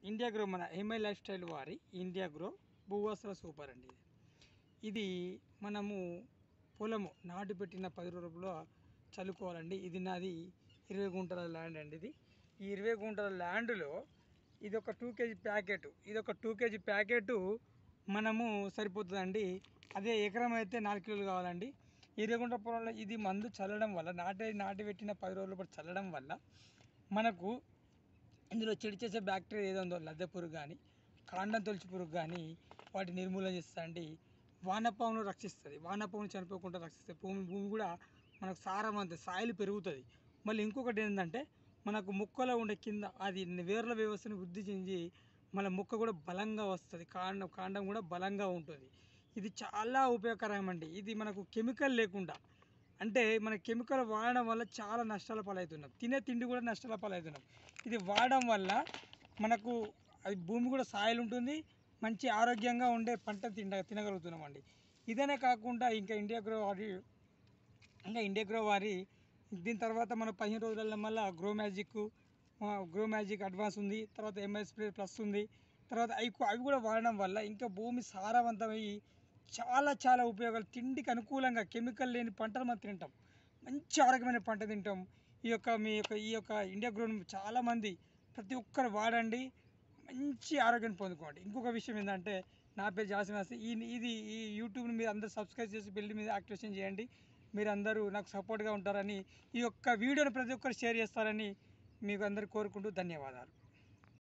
India grow మన M లైఫ్ lifestyle India grow Bhuvastra super అండి ఇది ఇది మనము పొలము నాటు పెట్టిన పది రోజుల్లో చల్లుకోవాలండి ఇది నాది ఇరవై గుంటల ల్యాండ్ అండి ఇది ఈ ఇరవై గుంటల ల్యాండ్లో ఇది ఒక టూ కేజీ ప్యాకెట్ ఇది ఒక టూ కేజీ ప్యాకెట్ మనము సరిపోతుందండి అదే ఎకరం అయితే నాలుగు కిలోలు కావాలండి ఇరవై గుంటల పొలంలో ఇది మందు చల్లడం వల్ల నాటి నాటి పెట్టిన పది రోజుల పాటు చల్లడం వల్ల మనకు ఇందులో చెడు చేసే బ్యాక్టీరియా ఏదో ఉందో లద్దె పురుగు కానీ కాండం తొలిచి పురుగు కానీ వాటి నిర్మూలన చేస్తుందండి వానపామును రక్షిస్తుంది వానపామును చనిపోకుండా రక్షిస్తుంది భూమి భూమి కూడా మనకు సారవంత సాయిల్ పెరుగుతుంది మళ్ళీ ఇంకొకటి ఏంటంటే మనకు మొక్కలో ఉండే కింద అది వేర్ల వ్యవస్థను వృద్ధి చెంది మన మొక్క కూడా బలంగా వస్తుంది కాండం కాండం కూడా బలంగా ఉంటుంది ఇది చాలా ఉపయోగకరం అండి ఇది మనకు కెమికల్ లేకుండా అంటే మన కెమికల్ వాడడం వల్ల చాలా నష్టాల పాలవుతున్నాం తినే తిండి కూడా నష్టాల పాలవుతున్నాం ఇది వాడడం వల్ల మనకు అది భూమి కూడా సాయిల్ ఉంటుంది మంచి ఆరోగ్యంగా ఉండే పంట తిన తినగలుగుతున్నాం అండి ఇదనే కాకుండా ఇంకా ఇండియా గ్రో వారి ఇంకా ఇండియా గ్రో వారి దీని తర్వాత మన పదిహేను రోజులలో మళ్ళీ grow magic grow magic advance ఉంది తర్వాత ఎంఎస్ ప్లస్ ఉంది తర్వాత అవి కూ- అవి కూడా వాడడం వల్ల ఇంకా భూమి సారవంతమయ్యి చాలా చాలా ఉపయోగాలు తిండికి అనుకూలంగా కెమికల్ లేని పంటలు మనం తింటాం మంచి ఆరోగ్యమైన పంట తింటాం ఈ యొక్క మీ యొక్క ఈ యొక్క ఇండియా గ్రోన్ చాలామంది ప్రతి ఒక్కరు వాడండి మంచి ఆరోగ్యాన్ని పొందుకోండి ఇంకొక విషయం ఏంటంటే నా పేరు జాసినాసి ఈ ఇది ఈ యూట్యూబ్ని మీరు అందరూ సబ్స్క్రైబ్ చేసి బిల్డ్ మీద యాక్టివేషన్ చేయండి మీరు అందరూ నాకు సపోర్ట్గా ఉంటారని ఈ యొక్క వీడియోని ప్రతి ఒక్కరు షేర్ చేస్తారని మీకు అందరు కోరుకుంటూ ధన్యవాదాలు